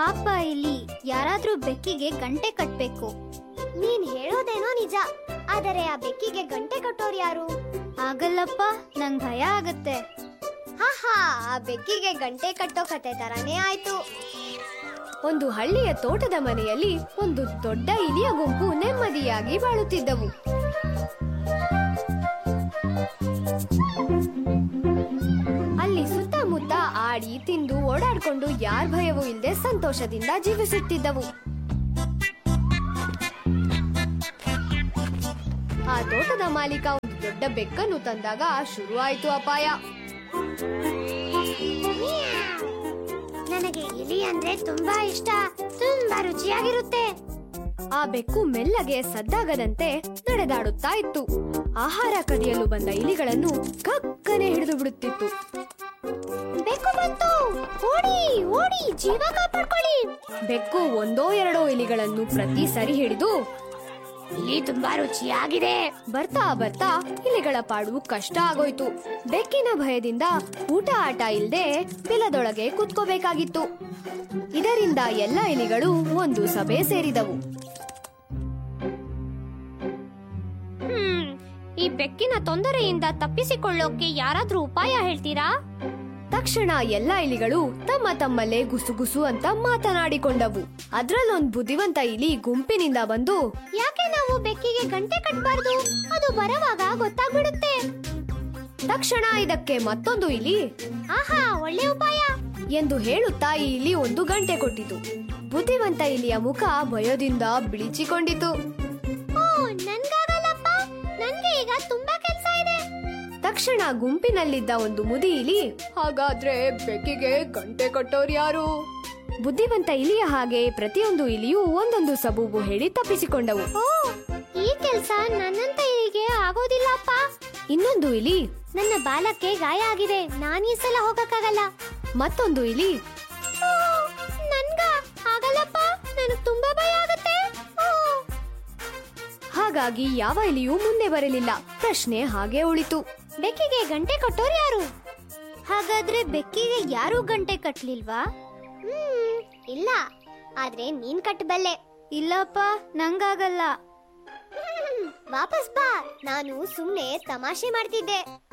ಪಾಪ ಇಲ್ಲಿ ಯಾರಾದ್ರೂ ಬೆಕ್ಕಿಗೆ ಗಂಟೆ ಕಟ್ಬೇಕು ನೀನ್ ಹೇಳೋದೇನೋ ನಿಜ ಆದರೆ ಆ ಬೆಕ್ಕಿಗೆ ಗಂಟೆ ಕಟ್ಟೋರು ಯಾರು ಆಗಲ್ಲಪ್ಪ ನಂಗ್ ಭಯ ಆಗತ್ತೆ ಹಾ ಆ ಬೆಕ್ಕಿಗೆ ಗಂಟೆ ಕಟ್ಟೋ ಕತೆ ತರಾನೇ ಆಯ್ತು ಒಂದು ಹಳ್ಳಿಯ ತೋಟದ ಮನೆಯಲ್ಲಿ ಒಂದು ದೊಡ್ಡ ಇಲಿಯ ಗುಂಪು ನೆಮ್ಮದಿಯಾಗಿ ಬಾಳುತ್ತಿದ್ದವು ಅಲ್ಲಿ ಸುತ್ತಮುತ್ತ ಆಡಿ ತಿಂದು ಓಡಾಡ್ಕೊಂಡು ಯಾರ ಭಯವೂ ಇಲ್ಲದೆ ಸಂತೋಷದಿಂದ ಜೀವಿಸುತ್ತಿದ್ದವು ಆ ತೋಟದ ಮಾಲೀಕ ಒಂದು ದೊಡ್ಡ ಬೆಕ್ಕನ್ನು ತಂದಾಗ ಶುರುವಾಯಿತು ಅಪಾಯ ನನಗೆ ಇಲಿ ಅಂದ್ರೆ ತುಂಬಾ ಇಷ್ಟ ತುಂಬಾ ರುಚಿಯಾಗಿರುತ್ತೆ ಆ ಬೆಕ್ಕು ಮೆಲ್ಲಗೆ ಸದ್ದಾಗದಂತೆ ನಡೆದಾಡುತ್ತಾ ಇತ್ತು ಆಹಾರ ಕದಿಯಲು ಬಂದ ಇಲಿಗಳನ್ನು ಕಕ್ಕನೆ ಹಿಡಿದು ಬಿಡುತ್ತಿತ್ತು ಬೆಕ್ಕು ಬಂತು ಓಡಿ ಓಡಿ ಜೀವ ಕಾಪಾಡ್ಕೊಳ್ಳಿ ಬೆಕ್ಕು ಒಂದೋ ಎರಡೋ ಇಲಿಗಳನ್ನು ಪ್ರತಿ ಸರಿ ಹಿಡಿದು ಇಲಿ ತುಂಬಾ ರುಚಿಯಾಗಿದೆ ಬರ್ತಾ ಬರ್ತಾ ಇಲಿಗಳ ಪಾಡು ಕಷ್ಟ ಆಗೋಯ್ತು ಬೆಕ್ಕಿನ ಭಯದಿಂದ ಊಟ ಆಟ ಇಲ್ದೆ ಬಿಲದೊಳಗೆ ಕುತ್ಕೋಬೇಕಾಗಿತ್ತು ಇದರಿಂದ ಎಲ್ಲ ಇಲಿಗಳು ಒಂದು ಸಭೆ ಸೇರಿದವು ಹ್ಮ್ ಈ ಬೆಕ್ಕಿನ ತೊಂದರೆಯಿಂದ ತಪ್ಪಿಸಿಕೊಳ್ಳೋಕೆ ಯಾರಾದ್ರೂ ಉಪಾಯ ಹೇಳ್ತೀರಾ ತಕ್ಷಣ ಎಲ್ಲ ಇಲಿಗಳು ತಮ್ಮ ತಮ್ಮಲ್ಲೇ ಗುಸುಗುಸು ಅಂತ ಮಾತನಾಡಿಕೊಂಡವು ಅದ್ರಲ್ಲೊಂದ್ ಬುದ್ಧಿವಂತ ಇಲಿ ಗುಂಪಿನಿಂದ ಬಂದು ಯಾಕೆ ನಾವು ಬೆಕ್ಕಿಗೆ ಗಂಟೆ ಕಟ್ಟಬಾರ್ದು ಅದು ಬರುವಾಗ ಗೊತ್ತಾಗ್ಬಿಡುತ್ತೆ ತಕ್ಷಣ ಇದಕ್ಕೆ ಮತ್ತೊಂದು ಇಲಿ ಆಹಾ ಒಳ್ಳೆ ಉಪಾಯ ಎಂದು ಹೇಳುತ್ತಾ ಈ ಇಲಿ ಒಂದು ಗಂಟೆ ಕೊಟ್ಟಿತು ಬುದ್ಧಿವಂತ ಇಲಿಯ ಮುಖ ಭಯದಿಂದ ಬಿಳಿಚಿಕೊಂಡಿತು ಓ ನನ್ಗಾಗಲ್ಲಪ್ಪ ನನ್ಗೆ ಈಗ ತುಂಬಾ ಕೆಲ್ಸ ಇದೆ ತಕ್ಷಣ ಗುಂಪಿನಲ್ಲಿದ್ದ ಒಂದು ಮುದಿ ಇಲಿ ಹಾಗಾದ್ರೆ ಬೆಕ್ಕಿಗೆ ಗಂಟೆ ಕಟ್ಟೋರು ಯಾರು ಬುದ್ಧಿವಂತ ಇಲಿಯ ಹಾಗೆ ಪ್ರತಿಯೊಂದು ಇಲಿಯೂ ಒಂದೊಂದು ಸಬೂಬು ಹೇಳಿ ತಪ್ಪಿಸಿಕೊಂಡವು ಓ ಈ ಕೆಲ್ಸ ನನ್ನಂತ ಇಲಿಗೆ ಆಗೋದಿಲ್ಲಪ್ಪ ಇನ್ನೊಂದು ಇಲಿ ನನ್ನ ಬಾಲಕ್ಕೆ ಗಾಯ ಆಗಿದೆ ನಾನ್ ಈ ಸಲ ಹೋಗಕ್ಕಾಗಲ್ಲ ಮತ್ತೊಂದು ಇಲಿ ಓ, ನನ್ಗ ಆಗಲ್ಲಪ್ಪ ನನಗ್ ತುಂಬಾ ಭಯ ಆಗತ್ತೆ ಓ, ಹಾಗಾಗಿ ಯಾವ ಇಲಿಯೂ ಮುಂದೆ ಬರಲಿಲ್ಲ ಪ್ರಶ್ನೆ ಹಾಗೆ ಉಳಿತು ಬೆಕ್ಕಿಗೆ ಗಂಟೆ ಕಟ್ಟೋರು ಯಾರು ಹಾಗಾದ್ರೆ ಬೆಕ್ಕಿಗೆ ಯಾರೂ ಗಂಟೆ ಕಟ್ಲಿಲ್ವಾ ಹ್ಮ್ ಇಲ್ಲ ಆದ್ರೆ ನೀನ್ ಕಟ್ಟಬಲ್ಲೆ ಇಲ್ಲಪ್ಪ ನಂಗಾಗಲ್ಲ ವಾಪಸ್ ಬಾ ನಾನು ಸುಮ್ನೆ ತಮಾಷೆ ಮಾಡ್ತಿದ್ದೆ